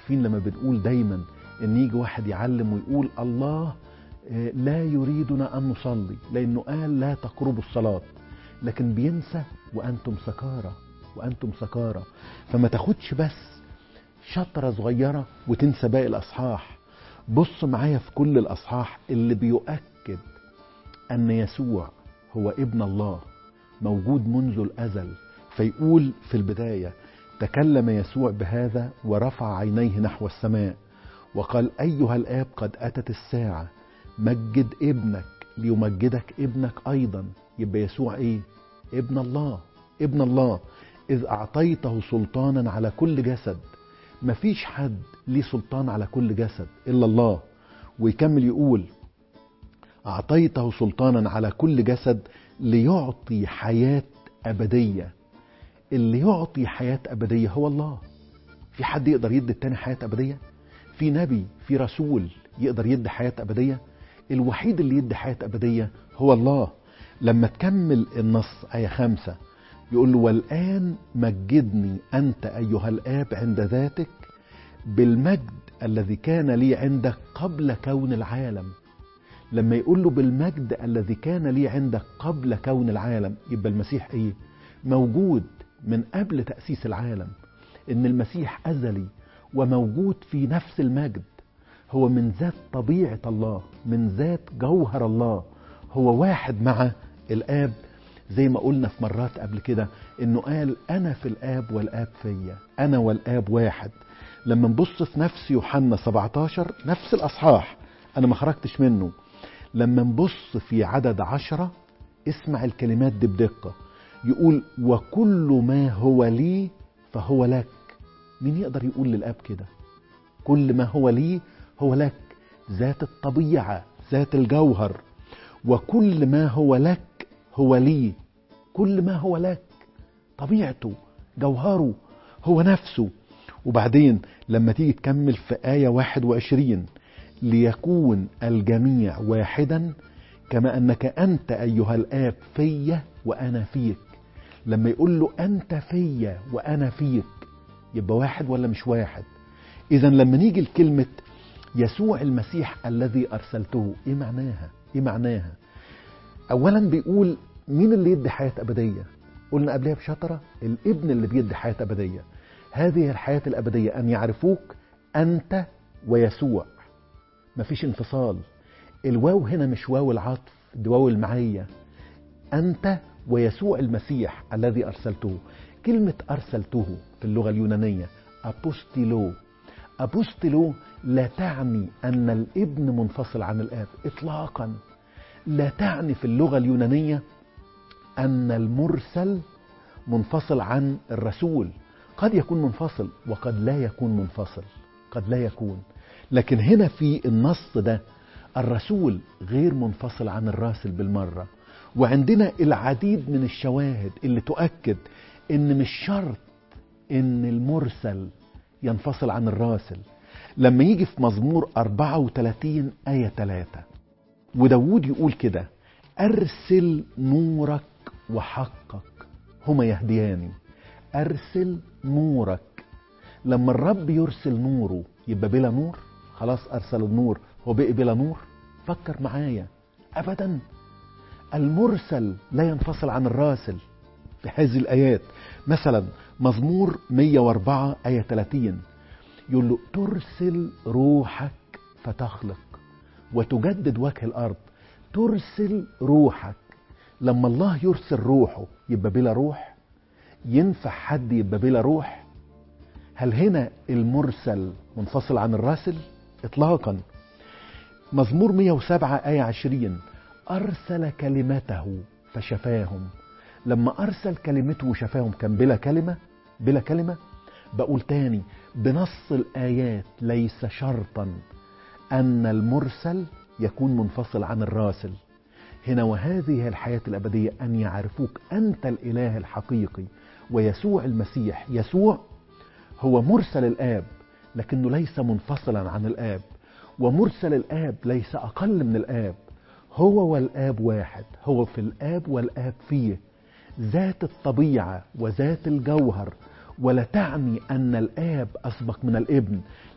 عارفين لما بنقول دايما ان يجي واحد يعلم ويقول الله آه، لا يريدنا ان نصلي لانه قال لا تقربوا الصلاه لكن بينسى وانتم سكارى وانتم سكارى فما تاخدش بس شطره صغيره وتنسى باقي الاصحاح بص معايا في كل الاصحاح اللي بيؤكد ان يسوع هو ابن الله موجود منذ الازل فيقول في البدايه تكلم يسوع بهذا ورفع عينيه نحو السماء وقال ايها الاب قد اتت الساعه مجد ابنك ليمجدك ابنك ايضا يبقى يسوع ايه ابن الله ابن الله اذ اعطيته سلطانا على كل جسد مفيش حد ليه سلطان على كل جسد الا الله ويكمل يقول اعطيته سلطانا على كل جسد ليعطي حياه ابديه اللي يعطي حياه ابديه هو الله في حد يقدر يدي التاني حياه ابديه في نبي في رسول يقدر يدي حياه ابديه الوحيد اللي يدي حياه ابديه هو الله لما تكمل النص آية خمسة يقول له والآن مجدني أنت أيها الآب عند ذاتك بالمجد الذي كان لي عندك قبل كون العالم لما يقول له بالمجد الذي كان لي عندك قبل كون العالم يبقى المسيح ايه موجود من قبل تأسيس العالم ان المسيح أزلي وموجود في نفس المجد هو من ذات طبيعة الله من ذات جوهر الله هو واحد مع الآب زي ما قلنا في مرات قبل كده انه قال انا في الاب والاب فيا انا والاب واحد لما نبص في نفس يوحنا 17 نفس الاصحاح انا ما خرجتش منه لما نبص في عدد عشرة اسمع الكلمات دي بدقة يقول وكل ما هو لي فهو لك مين يقدر يقول للاب كده كل ما هو لي هو لك ذات الطبيعة ذات الجوهر وكل ما هو لك هو لي كل ما هو لك طبيعته جوهره هو نفسه وبعدين لما تيجي تكمل في آية 21 ليكون الجميع واحدا كما أنك أنت أيها الآب في وأنا فيك لما يقول له أنت في وأنا فيك يبقى واحد ولا مش واحد إذا لما نيجي لكلمة يسوع المسيح الذي أرسلته إيه معناها إيه معناها أولا بيقول مين اللي يدي حياة أبدية قلنا قبلها بشطرة الابن اللي بيدي حياة أبدية هذه الحياة الأبدية أن يعرفوك أنت ويسوع مفيش انفصال الواو هنا مش واو العطف دي واو المعية أنت ويسوع المسيح الذي أرسلته كلمة أرسلته في اللغة اليونانية أبوستيلو أبوستيلو لا تعني أن الابن منفصل عن الآب إطلاقا لا تعني في اللغة اليونانية أن المرسل منفصل عن الرسول قد يكون منفصل وقد لا يكون منفصل قد لا يكون لكن هنا في النص ده الرسول غير منفصل عن الراسل بالمرة وعندنا العديد من الشواهد اللي تؤكد ان مش شرط ان المرسل ينفصل عن الراسل لما يجي في مزمور 34 آية 3 وداود يقول كده أرسل نورك وحقك هما يهدياني أرسل نورك لما الرب يرسل نوره يبقى بلا نور خلاص أرسل النور هو بقي بلا نور فكر معايا أبدا المرسل لا ينفصل عن الراسل في هذه الآيات مثلا مزمور 104 آية 30 يقول له ترسل روحك فتخلق وتجدد وجه الأرض ترسل روحك لما الله يرسل روحه يبقى بلا روح ينفع حد يبقى بلا روح هل هنا المرسل منفصل عن الراسل اطلاقا مزمور 107 آية 20 أرسل كلمته فشفاهم لما أرسل كلمته وشفاهم كان بلا كلمة بلا كلمة بقول تاني بنص الآيات ليس شرطا أن المرسل يكون منفصل عن الراسل هنا وهذه الحياة الأبدية أن يعرفوك أنت الإله الحقيقي ويسوع المسيح يسوع هو مرسل الآب لكنه ليس منفصلا عن الآب ومرسل الآب ليس أقل من الآب هو والآب واحد هو في الآب والآب فيه ذات الطبيعة وذات الجوهر ولا تعني أن الآب أسبق من الابن